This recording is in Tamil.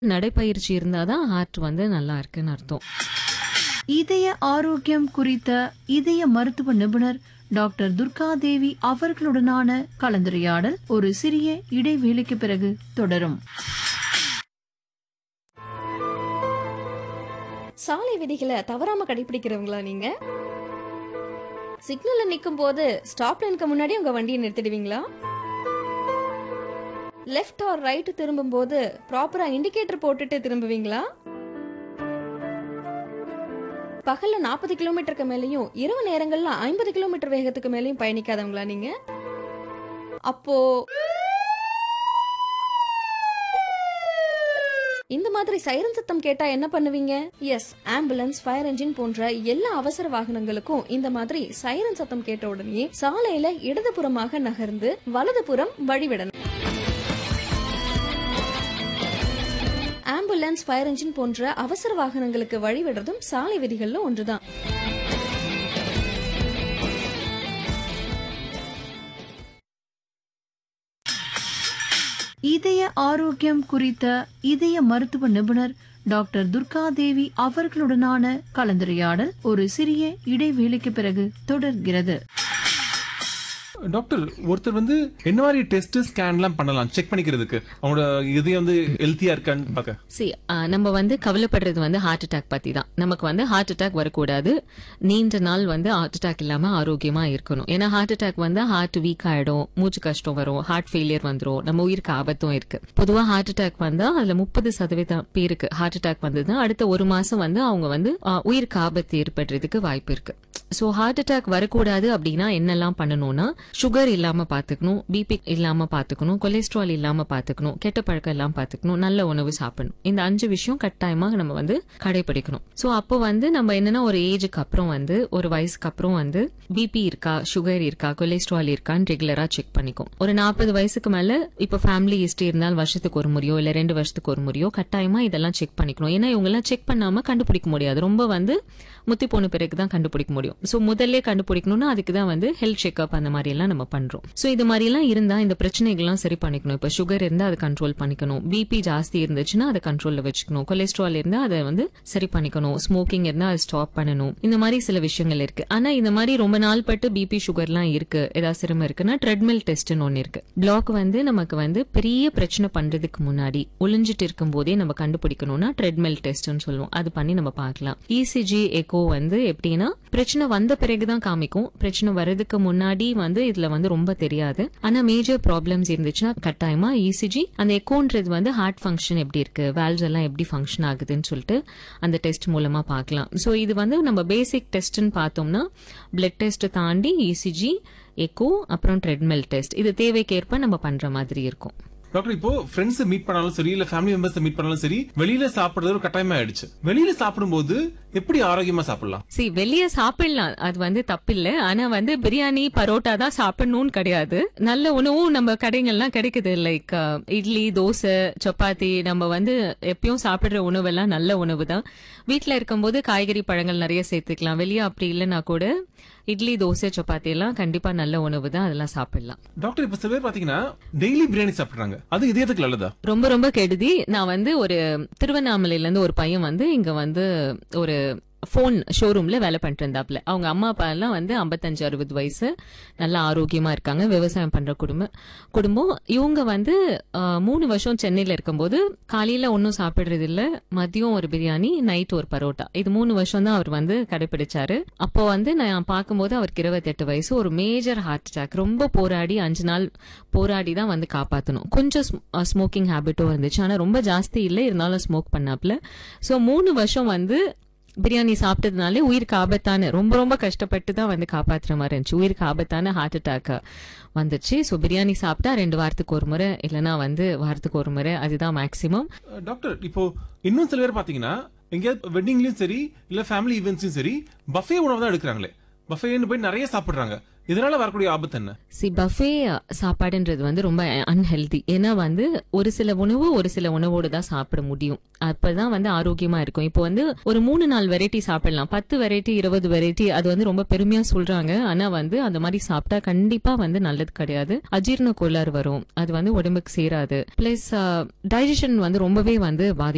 நடைப்பயிற்சி இருந்தாதான் ஹார்ட் வந்து நல்லா இருக்குன்னு அர்த்தம் இதய ஆரோக்கியம் குறித்த இதய மருத்துவ நிபுணர் டாக்டர் துர்கா தேவி அவர்களுடனான கலந்துரையாடல் ஒரு சிறிய இடைவேளைக்கு பிறகு தொடரும் சாலை விதிகளை தவறாம கடைபிடிக்கிறவங்களா நீங்க சிக்னல்ல நிக்கும் போது ஸ்டாப் லைனுக்கு முன்னாடி உங்க வண்டியை நிறுத்திடுவீங்களா லெஃப்ட் ஆர் ரைட் திரும்பும் போது ப்ராப்பரா இண்டிகேட்டர் போட்டுட்டு திரும்புவீங்களா பகல்ல நாற்பது கிலோமீட்டருக்கு மேலயும் இரவு நேரங்கள்ல ஐம்பது கிலோமீட்டர் வேகத்துக்கு மேலயும் பயணிக்காதவங்களா நீங்க அப்போ இந்த மாதிரி சைரன் சத்தம் கேட்டா என்ன பண்ணுவீங்க எஸ் ஆம்புலன்ஸ் ஃபயர் என்ஜின் போன்ற எல்லா அவசர வாகனங்களுக்கும் இந்த மாதிரி சைரன் சத்தம் கேட்ட உடனே சாலையில இடதுபுறமாக நகர்ந்து வலதுபுறம் வழிவிடணும் ஆம்புலன்ஸ் ஃபயர் என்ஜின் போன்ற அவசர வாகனங்களுக்கு வழிவிடுறதும் சாலை விதிகள்ல ஒன்றுதான் இதய ஆரோக்கியம் குறித்த இதய மருத்துவ நிபுணர் டாக்டர் துர்கா தேவி அவர்களுடனான கலந்துரையாடல் ஒரு சிறிய இடைவேளைக்கு பிறகு தொடர்கிறது டாக்டர் ஒருத்தர் வந்து என்ன மாதிரி டெஸ்ட் ஸ்கேன்லாம் பண்ணலாம் செக் பண்ணிக்கிறதுக்கு அவங்களோட இதயம் வந்து ஹெல்த்தியா இருக்கான்னு பார்க்க சி நம்ம வந்து கவலைப்படுறது வந்து ஹார்ட் அட்டாக் பத்தி தான் நமக்கு வந்து ஹார்ட் அட்டாக் வரக்கூடாது நீண்ட நாள் வந்து ஹார்ட் அட்டாக் இல்லாம ஆரோக்கியமா இருக்கணும் ஏன்னா ஹார்ட் அட்டாக் வந்து ஹார்ட் வீக் ஆயிடும் மூச்சு கஷ்டம் வரும் ஹார்ட் ஃபெயிலியர் வந்துரும் நம்ம உயிருக்கு ஆபத்தும் இருக்கு பொதுவா ஹார்ட் அட்டாக் வந்தா அதுல முப்பது சதவீதம் பேருக்கு ஹார்ட் அட்டாக் வந்ததுன்னா அடுத்த ஒரு மாசம் வந்து அவங்க வந்து ஆ, உயிருக்கு ஆபத்து ஏற்படுறதுக்கு வாய்ப்பு இருக்கு சோ ஹார்ட் அட்டாக் வரக்கூடாது அப்படின்னா என்னெல்லாம் பண்ணணும்னா சுகர் இல்லாம பாத்துக்கணும் பிபி இல்லாம பாத்துக்கணும் கொலஸ்ட்ரால் இல்லாம பாத்துக்கணும் கெட்ட பழக்கம் எல்லாம் பாத்துக்கணும் நல்ல உணவு சாப்பிடணும் இந்த அஞ்சு விஷயம் கட்டாயமா நம்ம வந்து கடைபிடிக்கணும் சோ அப்போ வந்து நம்ம என்னன்னா ஒரு ஏஜுக்கு அப்புறம் வந்து ஒரு வயசுக்கு அப்புறம் வந்து பிபி இருக்கா சுகர் இருக்கா கொலஸ்ட்ரால் இருக்கான்னு ரெகுலரா செக் பண்ணிக்கும் ஒரு நாற்பது வயசுக்கு மேல இப்ப ஃபேமிலி ஹிஸ்டரி இருந்தால் வருஷத்துக்கு ஒரு முறையோ இல்ல ரெண்டு வருஷத்துக்கு ஒரு முறையோ கட்டாயமா இதெல்லாம் செக் பண்ணிக்கணும் ஏன்னா இவங்க எல்லாம் செக் பண்ணாம கண்டுபிடிக்க முடியாது ரொம்ப வந்து முத்தி போன பிறகு தான் கண்டுபிடிக்க முடியும் சோ முதல்ல கண்டுபிடிக்கணும்னா அதுக்கு தான் வந்து ஹெல்த் செக்அப் அந்த மாதிரி எல்லாம் நம்ம பண்றோம் சோ இது மாதிரி எல்லாம் இருந்தா இந்த பிரச்சனைகள்லாம் சரி பண்ணிக்கணும் இப்ப சுகர் இருந்தா அதை கண்ட்ரோல் பண்ணிக்கணும் பிபி ஜாஸ்தி இருந்துச்சுன்னா அதை கண்ட்ரோல்ல வச்சுக்கணும் கொலஸ்ட்ரால் இருந்தா அதை வந்து சரி பண்ணிக்கணும் ஸ்மோக்கிங் இருந்தா அதை ஸ்டாப் பண்ணணும் இந்த மாதிரி சில விஷயங்கள் இருக்கு ஆனா இந்த மாதிரி ரொம்ப நாள் பட்டு பிபி சுகர்லாம் இருக்கு ஏதாவது சிரமம் இருக்குன்னா ட்ரெட்மில் டெஸ்ட்னு ஒன்னு இருக்கு பிளாக் வந்து நமக்கு வந்து பெரிய பிரச்சனை பண்றதுக்கு முன்னாடி ஒளிஞ்சிட்டு இருக்கும் போதே நம்ம கண்டுபிடிக்கணும்னா ட்ரெட்மில் டெஸ்ட்னு சொல்லுவோம் அது பண்ணி நம்ம பார்க்கலாம் இசிஜி எக்கோ வந்து எப்படின்னா பிரச்சனை வந்த பிறகுதான் காமிக்கும் பிரச்சனை வர்றதுக்கு முன்னாடி வந்து இதுல வந்து ரொம்ப தெரியாது ஆனா மேஜர் ப்ராப்ளம்ஸ் இருந்துச்சுன்னா கட்டாயமா இசிஜி அந்த எக்கோன்றது வந்து ஹார்ட் ஃபங்க்ஷன் எப்படி இருக்கு வேல்ஸ் எல்லாம் எப்படி ஃபங்க்ஷன் ஆகுதுன்னு சொல்லிட்டு அந்த டெஸ்ட் மூலமா பார்க்கலாம் சோ இது வந்து நம்ம பேசிக் டெஸ்ட்னு பார்த்தோம்னா பிளட் டெஸ்ட் தாண்டி இசிஜி எக்கோ அப்புறம் ட்ரெட்மில் டெஸ்ட் இது தேவைக்கேற்ப நம்ம பண்ற மாதிரி இருக்கும் டாக்டர் இப்போ ஃப்ரெண்ட்ஸ் மீட் பண்ணாலும் சரி இல்ல ஃபேமிலி மெம்பர்ஸ் மீட் பண்ணாலும் சரி வெளியில சாப்பிடுறது ஒரு கட்டாயமா ஆயிடுச்சு வெளியில சாப்பிடும்போது எப்படி ஆரோக்கியமா சாப்பிடலாம் சி வெளிய சாப்பிடலாம் அது வந்து தப்பில்ல ஆனா வந்து பிரியாணி பரோட்டா தான் சாப்பிடணும்னு கிடையாது நல்ல உணவும் நம்ம கடைகள்லாம் கிடைக்குது லைக் இட்லி தோசை சப்பாத்தி நம்ம வந்து எப்பயும் சாப்பிடுற உணவெல்லாம் நல்ல உணவு தான் வீட்ல இருக்கும்போது காய்கறி பழங்கள் நிறைய சேர்த்துக்கலாம் வெளியே அப்படி இல்லைன்னா கூட இட்லி தோசை சப்பாத்தி எல்லாம் கண்டிப்பா நல்ல உணவு தான் அதெல்லாம் சாப்பிடலாம் டாக்டர் இப்ப சில பேர் பாத்தீங்கன்னா டெய்லி பிரியாணி சாப்பிடுறாங்க அது இதயத்துக்கு நல்லதா ரொம்ப ரொம்ப கெடுதி நான் வந்து ஒரு திருவண்ணாமலையில இருந்து ஒரு பையன் வந்து இங்க வந்து ஒரு ஃபோன் ஷோரூம்ல வேலை பண்ணிட்டு இருந்தாப்ல அவங்க அம்மா அப்பா எல்லாம் வந்து ஐம்பத்தஞ்சு அறுபது வயசு நல்லா ஆரோக்கியமா இருக்காங்க விவசாயம் பண்ற குடும்பம் குடும்பம் இவங்க வந்து ஆஹ், மூணு வருஷம் சென்னையில இருக்கும்போது காலையில ஒன்றும் சாப்பிடுறது இல்ல மதியம் ஒரு பிரியாணி நைட் ஒரு பரோட்டா இது மூணு வருஷம் தான் அவர் வந்து கடைபிடிச்சாரு அப்போ வந்து நான் பார்க்கும்போது அவருக்கு இருபத்தெட்டு வயசு ஒரு மேஜர் ஹார்ட் அட்டாக் ரொம்ப போராடி அஞ்சு நாள் போராடி தான் வந்து காப்பாத்தணும் கொஞ்சம் ஸ்மோக்கிங் ஹேபிட்டும் இருந்துச்சு ஆனா ரொம்ப ஜாஸ்தி இல்லை இருந்தாலும் ஸ்மோக் பண்ணாப்ல சோ மூணு வருஷம் வந்து பிரியாணி சாப்பிட்டதுனாலே உயிருக்கு ஆபத்தான ரொம்ப ரொம்ப கஷ்டப்பட்டு தான் வந்து காப்பாத்துற மாதிரி இருந்துச்சு உயிருக்கு ஆபத்தான ஹார்ட் அட்டாக் வந்துச்சு சோ பிரியாணி சாப்பிட்டா ரெண்டு வாரத்துக்கு ஒரு முறை இல்லைன்னா வந்து வாரத்துக்கு ஒரு முறை அதுதான் மேக்சிமம் அஹ் டாக்டர் இப்போ இன்னும் சில பேர் பாத்தீங்கன்னா எங்கேயாவது வெட்டிங்லயும் சரி இல்ல ஃபேமிலி ஈவெண்ட்ஸ்லயும் சரி பஃபே உணவு தான் எடுக்கிறாங்களே பஃபேன்னு போய் நிறைய சாப்பிடுறாங்க இதனால வரக்கூடிய ஆபத்து என்ன சி பஃபே சாப்பாடுன்றது வந்து ரொம்ப அன்ஹெல்தி ஏன்னா வந்து ஒரு சில உணவு ஒரு சில உணவோடு தான் சாப்பிட முடியும் அப்பதான் வந்து ஆரோக்கியமா இருக்கும் இப்போ வந்து ஒரு மூணு நாலு வெரைட்டி சாப்பிடலாம் பத்து வெரைட்டி இருபது வெரைட்டி அது வந்து ரொம்ப பெருமையா சொல்றாங்க ஆனா வந்து அந்த மாதிரி சாப்பிட்டா கண்டிப்பா வந்து நல்லது கிடையாது அஜீரண கோளாறு வரும் அது வந்து உடம்புக்கு சேராது பிளஸ் டைஜஷன் வந்து ரொம்பவே வந்து பாதிக்கும்